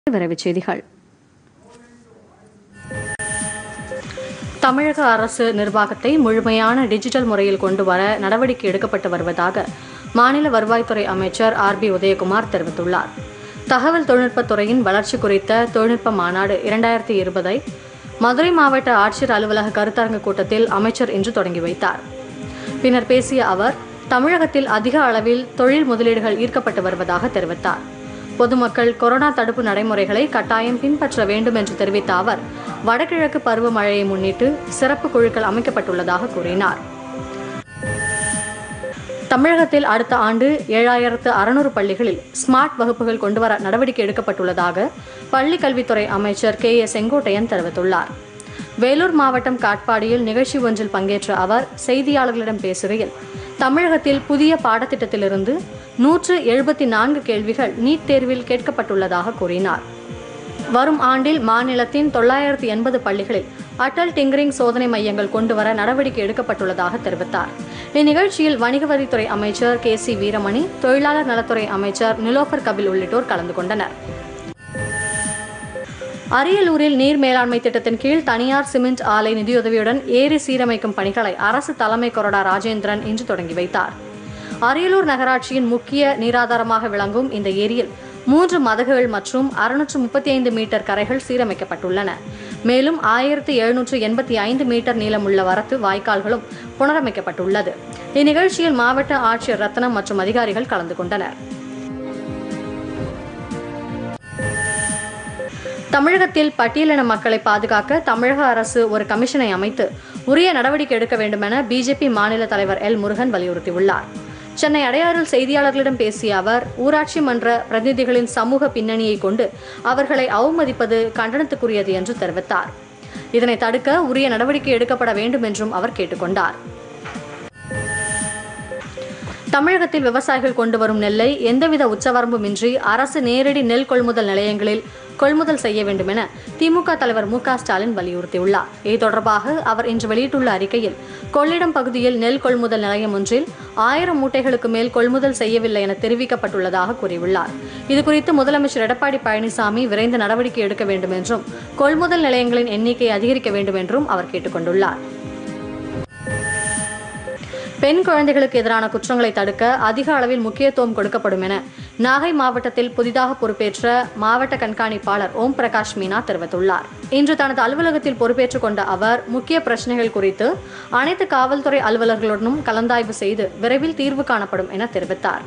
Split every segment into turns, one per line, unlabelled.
விரைவுச் செய்திகள் தமிழக அரசு நிர்வாகத்தை முழுமையான டிஜிட்டல் முறையில் கொண்டு வர நடவடிக்கை எடுக்கப்பட்டு வருவதாக மாநில வருவாய்த்துறை அமைச்சர் ஆர் பி உதயகுமார் தெரிவித்துள்ளார் தகவல் தொழில்நுட்பத் துறையின் வளர்ச்சி குறித்த தொழில்நுட்ப மாநாடு இரண்டாயிரத்தி இருபதை மதுரை மாவட்ட ஆட்சியர் அலுவலக கருத்தரங்கு கூட்டத்தில் அமைச்சர் இன்று தொடங்கி வைத்தார் பின்னர் பேசிய அவர் தமிழகத்தில் அதிக அளவில் தொழில் முதலீடுகள் ஈர்க்கப்பட்டு வருவதாக தெரிவித்தார் பொதுமக்கள் கொரோனா தடுப்பு நடைமுறைகளை கட்டாயம் பின்பற்ற வேண்டும் என்று தெரிவித்த அவர் வடகிழக்கு பருவமழையை முன்னிட்டு சிறப்பு குழுக்கள் அமைக்கப்பட்டுள்ளதாக கூறினார் தமிழகத்தில் அடுத்த ஆண்டு ஏழாயிரத்து அறுநூறு பள்ளிகளில் ஸ்மார்ட் வகுப்புகள் கொண்டுவர நடவடிக்கை எடுக்கப்பட்டுள்ளதாக பள்ளிக் கல்வித்துறை அமைச்சர் கே ஏ செங்கோட்டையன் தெரிவித்துள்ளார் வேலூர் மாவட்டம் காட்பாடியில் நிகழ்ச்சி ஒன்றில் பங்கேற்ற அவர் செய்தியாளர்களிடம் பேசுகையில் தமிழகத்தில் புதிய பாடத்திட்டத்திலிருந்து நூற்று எழுபத்தி நான்கு கேள்விகள் நீட் தேர்வில் கேட்கப்பட்டுள்ளதாக கூறினார் வரும் ஆண்டில் மாநிலத்தின் தொள்ளாயிரத்து எண்பது பள்ளிகளில் அடல் டிங்கரிங் சோதனை மையங்கள் கொண்டுவர நடவடிக்கை எடுக்கப்பட்டுள்ளதாக தெரிவித்தார் இந்நிகழ்ச்சியில் வணிக வரித்துறை அமைச்சர் கே சி வீரமணி தொழிலாளர் நலத்துறை அமைச்சர் நிலோஃபர் கபில் உள்ளிட்டோர் கலந்து கொண்டனர் அரியலூரில் நீர் மேலாண்மை திட்டத்தின் கீழ் தனியார் சிமெண்ட் ஆலை நிதியுதவியுடன் ஏரி சீரமைக்கும் பணிகளை அரசு தலைமை கொறடா ராஜேந்திரன் இன்று தொடங்கி வைத்தார் அரியலூர் நகராட்சியின் முக்கிய நீராதாரமாக விளங்கும் இந்த ஏரியில் மூன்று மதகுகள் மற்றும் அறுநூற்று முப்பத்தி ஐந்து மீட்டர் கரைகள் சீரமைக்கப்பட்டுள்ளன மேலும் ஆயிரத்தி எழுநூற்று எண்பத்தி ஐந்து மீட்டர் நீளமுள்ள வரத்து வாய்க்கால்களும் புனரமைக்கப்பட்டுள்ளது இந்நிகழ்ச்சியில் மாவட்ட ஆட்சியர் ரத்னம் மற்றும் அதிகாரிகள் கலந்து கொண்டனர் தமிழகத்தில் பட்டியலின மக்களை பாதுகாக்க தமிழக அரசு ஒரு கமிஷனை அமைத்து உரிய நடவடிக்கை எடுக்க வேண்டுமென பிஜேபி மாநில தலைவர் எல் முருகன் வலியுறுத்தியுள்ளார் சென்னை அடையாறில் செய்தியாளர்களிடம் பேசிய அவர் ஊராட்சி மன்ற பிரதிநிதிகளின் சமூக பின்னணியை கொண்டு அவர்களை அவமதிப்பது கண்டனத்துக்குரியது என்று தெரிவித்தார் இதனை தடுக்க உரிய நடவடிக்கை எடுக்கப்பட வேண்டும் என்றும் அவர் கேட்டுக்கொண்டார் தமிழகத்தில் விவசாயிகள் கொண்டு வரும் நெல்லை எந்தவித உச்சவரம்புமின்றி அரசு நேரடி நெல் கொள்முதல் நிலையங்களில் கொள்முதல் செய்ய வேண்டும் என திமுக தலைவர் மு க ஸ்டாலின் வலியுறுத்தியுள்ளார் இது தொடர்பாக அவர் இன்று வெளியிட்டுள்ள அறிக்கையில் கொள்ளிடம் பகுதியில் நெல் கொள்முதல் நிலையம் ஒன்றில் ஆயிரம் மூட்டைகளுக்கு மேல் கொள்முதல் செய்யவில்லை என தெரிவிக்கப்பட்டுள்ளதாக கூறியுள்ளார் இதுகுறித்து முதலமைச்சர் எடப்பாடி பழனிசாமி விரைந்து நடவடிக்கை எடுக்க வேண்டும் என்றும் கொள்முதல் நிலையங்களின் எண்ணிக்கை அதிகரிக்க வேண்டும் என்றும் அவர் கேட்டுக்கொண்டுள்ளார் பெண் குழந்தைகளுக்கு எதிரான குற்றங்களை தடுக்க அதிக அளவில் முக்கியத்துவம் கொடுக்கப்படும் என நாகை மாவட்டத்தில் புதிதாக பொறுப்பேற்ற மாவட்ட கண்காணிப்பாளர் ஓம் பிரகாஷ் மீனா தெரிவித்துள்ளார் இன்று தனது அலுவலகத்தில் பொறுப்பேற்றுக் கொண்ட அவர் முக்கிய பிரச்சனைகள் குறித்து அனைத்து காவல்துறை அலுவலர்களுடனும் கலந்தாய்வு செய்து விரைவில் தீர்வு காணப்படும் என தெரிவித்தார்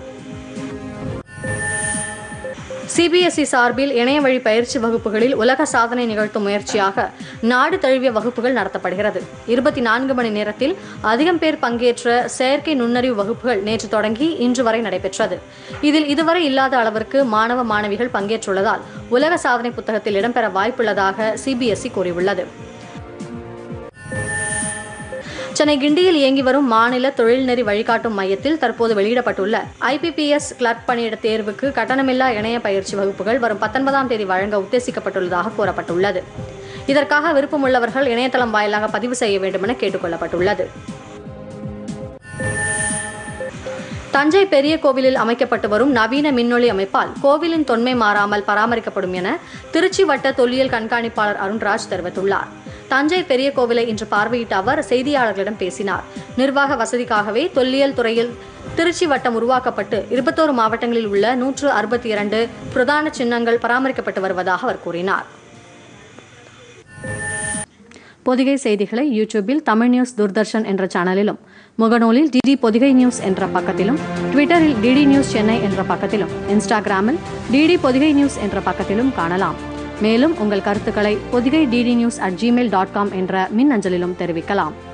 சிபிஎஸ்இ சார்பில் இணைய வழி பயிற்சி வகுப்புகளில் உலக சாதனை நிகழ்த்தும் முயற்சியாக நாடு தழுவிய வகுப்புகள் நடத்தப்படுகிறது இருபத்தி நான்கு மணி நேரத்தில் அதிகம் பேர் பங்கேற்ற செயற்கை நுண்ணறிவு வகுப்புகள் நேற்று தொடங்கி இன்று வரை நடைபெற்றது இதில் இதுவரை இல்லாத அளவிற்கு மாணவ மாணவிகள் பங்கேற்றுள்ளதால் உலக சாதனை புத்தகத்தில் இடம்பெற வாய்ப்புள்ளதாக சிபிஎஸ்இ கூறியுள்ளது சென்னை கிண்டியில் இயங்கி வரும் மாநில தொழில்நெறி வழிகாட்டும் மையத்தில் தற்போது வெளியிடப்பட்டுள்ள ஐபிபிஎஸ் கிளர்க் பணியிட தேர்வுக்கு கட்டணமில்லா இணைய பயிற்சி வகுப்புகள் வரும் பத்தொன்பதாம் தேதி வழங்க உத்தேசிக்கப்பட்டுள்ளதாக கூறப்பட்டுள்ளது இதற்காக விருப்பமுள்ளவர்கள் இணையதளம் வாயிலாக பதிவு செய்ய வேண்டும் என கேட்டுக் கொள்ளப்பட்டுள்ளது தஞ்சை பெரிய கோவிலில் அமைக்கப்பட்டு வரும் நவீன மின்னொளி அமைப்பால் கோவிலின் தொன்மை மாறாமல் பராமரிக்கப்படும் என திருச்சி வட்ட தொல்லியல் கண்காணிப்பாளர் அருண்ராஜ் தெரிவித்துள்ளார் தஞ்சை பெரிய கோவிலை இன்று பார்வையிட்ட அவர் செய்தியாளர்களிடம் பேசினார் நிர்வாக வசதிக்காகவே தொல்லியல் துறையில் திருச்சி வட்டம் உருவாக்கப்பட்டு இருபத்தோரு மாவட்டங்களில் உள்ள நூற்று அறுபத்தி இரண்டு பிரதான சின்னங்கள் பராமரிக்கப்பட்டு வருவதாக அவர் கூறினார் பொதிகை செய்திகளை யூடியூபில் தமிழ் நியூஸ் தூர்தர்ஷன் என்ற சேனலிலும் முகநூலில் டிடி பொதிகை நியூஸ் என்ற பக்கத்திலும் ட்விட்டரில் டிடி நியூஸ் சென்னை என்ற பக்கத்திலும் இன்ஸ்டாகிராமில் டிடி பொதிகை நியூஸ் என்ற பக்கத்திலும் காணலாம் மேலும் உங்கள் கருத்துக்களை Podhigai DD news at Gmail dot com என்ற மின் அஞ்சலிலும் தெரிவிக்கலாம்